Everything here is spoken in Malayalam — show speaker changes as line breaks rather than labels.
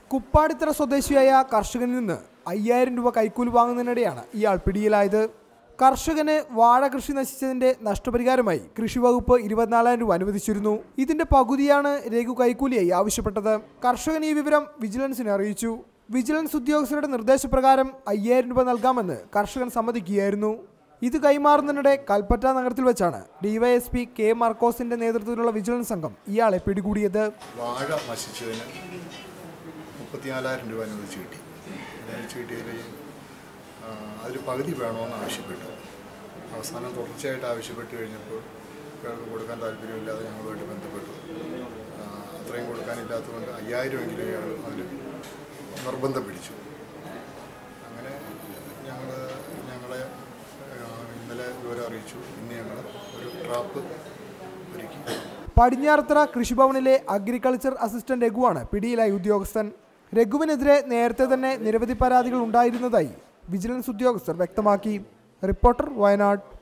കുപ്പാടിത്തറ സ്വദേശിയായ കർഷകനിൽ നിന്ന് അയ്യായിരം രൂപ കൈക്കൂലി വാങ്ങുന്നതിനിടെയാണ് ഇയാൾ പിടിയിലായത് കർഷകന് വാഴ കൃഷി നശിച്ചതിന്റെ നഷ്ടപരിഹാരമായി കൃഷി വകുപ്പ് ഇരുപത്തിനാലായിരം രൂപ അനുവദിച്ചിരുന്നു ഇതിന്റെ പകുതിയാണ് രഘു കൈക്കൂലിയായി ആവശ്യപ്പെട്ടത് കർഷകൻ ഈ വിവരം വിജിലൻസിനെ അറിയിച്ചു വിജിലൻസ് ഉദ്യോഗസ്ഥരുടെ നിർദ്ദേശപ്രകാരം അയ്യായിരം രൂപ നൽകാമെന്ന് കർഷകൻ സമ്മതിക്കുകയായിരുന്നു ഇത് കൈമാറുന്നതിനിടെ കൽപ്പറ്റ നഗരത്തിൽ വെച്ചാണ് ഡിവൈഎസ്പി കെ മാർക്കോസിന്റെ നേതൃത്വത്തിലുള്ള വിജിലൻസ് സംഘം ഇയാളെ പിടികൂടിയത്
വാഴ നശിച്ചതിന് മുപ്പത്തിനാലായിരം രൂപ അനുവദിച്ച് കിട്ടി അനുവദിച്ച് കിട്ടിയതിൽ ആ, അതിൽ പകുതി വേണമെന്ന് ആവശ്യപ്പെട്ടു അവസാനം തുടർച്ചയായിട്ട് ആവശ്യപ്പെട്ട് കഴിഞ്ഞപ്പോൾ ഇയാൾക്ക് കൊടുക്കാൻ താല്പര്യമില്ലാതെ ഞങ്ങളുമായിട്ട് ബന്ധപ്പെട്ടു ആ, അത്രയും കൊടുക്കാനില്ലാത്തതുകൊണ്ട് അയ്യായിരം എങ്കിലും ഇയാൾ അതിൽ നിർബന്ധം പിടിച്ചു അങ്ങനെ ഞങ്ങൾ ഞങ്ങളെ ആ, ഇന്നലെ വിവരം അറിയിച്ചു ഇന്ന് ഞങ്ങൾ ഒരു ട്രാപ്പ് ഒരുക്കി
പടിഞ്ഞാറത്തറ കൃഷിഭവനിലെ അഗ്രികൾച്ചർ അസിസ്റ്റന്റ് രഘുവാണ് പിടിയിലായ ഉദ്യോഗസ്ഥൻ രഘുവിനെതിരെ നേരത്തെ തന്നെ നിരവധി പരാതികൾ ഉണ്ടായിരുന്നതായി വിജിലൻസ് ഉദ്യോഗസ്ഥർ വ്യക്തമാക്കി റിപ്പോർട്ടർ വയനാട്